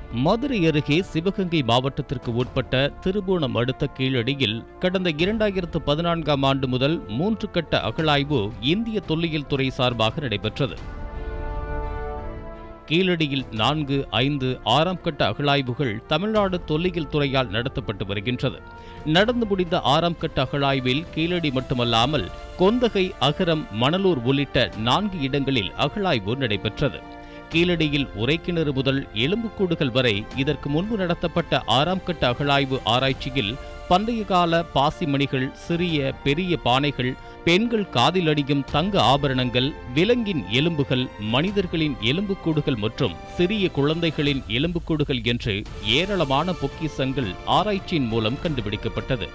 மதுரை அருகே சிவகங்கை மாவட்டத்திற்கு உட்பட்ட திருபுவனம் அடுத்த கீழடியில் கடந்த இரண்டாயிரத்து பதினான்காம் ஆண்டு முதல் மூன்று கட்ட அகழாய்வு இந்திய தொல்லியல் துறை சார்பாக நடைபெற்றது கீழடியில் நான்கு ஐந்து ஆறாம் கட்ட அகழாய்வுகள் தமிழ்நாடு தொல்லியல் துறையால் நடத்தப்பட்டு வருகின்றது நடந்து முடிந்த ஆறாம் கட்ட அகழாய்வில் கீழடி மட்டுமல்லாமல் கொந்தகை அகரம் மணலூர் உள்ளிட்ட நான்கு இடங்களில் அகழாய்வு நடைபெற்றது கீழடியில் உரைக்கிணறு முதல் எலும்புக்கூடுகள் வரை இதற்கு முன்பு நடத்தப்பட்ட ஆறாம் கட்ட அகழாய்வு ஆராய்ச்சியில் பண்டைய கால பாசிமணிகள் சிறிய பெரிய பானைகள் பெண்கள் காதில் அடியும் தங்க ஆபரணங்கள் விலங்கின் எலும்புகள் மனிதர்களின் எலும்புக்கூடுகள் மற்றும் சிறிய குழந்தைகளின் எலும்புக்கூடுகள் என்று ஏராளமான பொக்கிசங்கள் ஆராய்ச்சியின் மூலம் கண்டுபிடிக்கப்பட்டது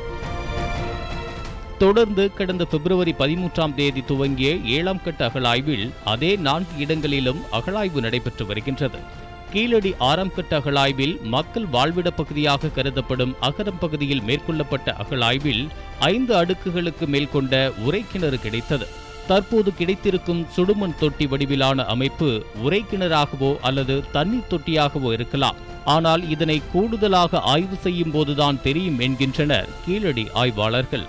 தொடர்ந்து கடந்த பிப்ரவரி பதிமூன்றாம் தேதி துவங்கிய ஏழாம் கட்ட அகழாய்வில் அதே நான்கு இடங்களிலும் அகழாய்வு நடைபெற்று வருகின்றது கீழடி ஆறாம் கட்ட அகழாய்வில் மக்கள் வாழ்விட பகுதியாக கருதப்படும் அகரம் பகுதியில் மேற்கொள்ளப்பட்ட அகழாய்வில் ஐந்து அடுக்குகளுக்கு மேல் கொண்ட உரைக்கிணறு கிடைத்தது தற்போது கிடைத்திருக்கும் சுடுமண் தொட்டி வடிவிலான அமைப்பு உரைக்கிணறாகவோ அல்லது தண்ணீர் தொட்டியாகவோ இருக்கலாம் ஆனால் இதனை கூடுதலாக ஆய்வு செய்யும் போதுதான் தெரியும் என்கின்றனர் கீழடி ஆய்வாளர்கள்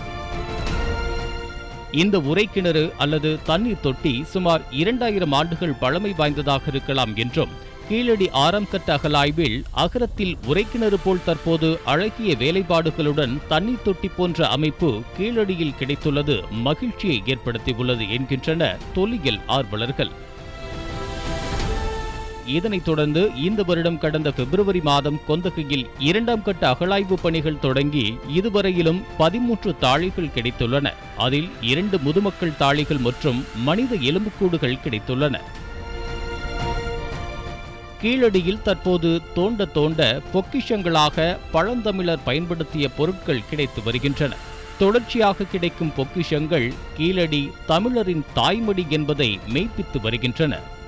இந்த உரைக்கிணறு அல்லது தண்ணீர் தொட்டி சுமார் இரண்டாயிரம் ஆண்டுகள் பழமை வாய்ந்ததாக இருக்கலாம் என்றும் கீழடி ஆறாம் கட்ட அகலாய்வில் அகரத்தில் உரைக்கிணறு போல் தற்போது அழகிய வேலைப்பாடுகளுடன் தண்ணீர் தொட்டி போன்ற அமைப்பு கீழடியில் கிடைத்துள்ளது மகிழ்ச்சியை ஏற்படுத்தியுள்ளது என்கின்றனர் தொல்லியல் ஆர்வலர்கள் இதனைத் தொடர்ந்து இந்த வருடம் கடந்த பிப்ரவரி மாதம் கொந்தகையில் இரண்டாம் கட்ட அகழாய்வு பணிகள் தொடங்கி இதுவரையிலும் பதிமூன்று தாழிகள் கிடைத்துள்ளன அதில் இரண்டு முதுமக்கள் தாழிகள் மற்றும் மனித எலும்புக்கூடுகள் கிடைத்துள்ளன கீழடியில் தற்போது தோண்ட தோண்ட பொக்கிஷங்களாக பழந்தமிழர் பயன்படுத்திய பொருட்கள் கிடைத்து வருகின்றன தொடர்ச்சியாக கிடைக்கும் பொக்கிஷங்கள் கீழடி தமிழரின் தாய்மொழி என்பதை மெய்ப்பித்து வருகின்றன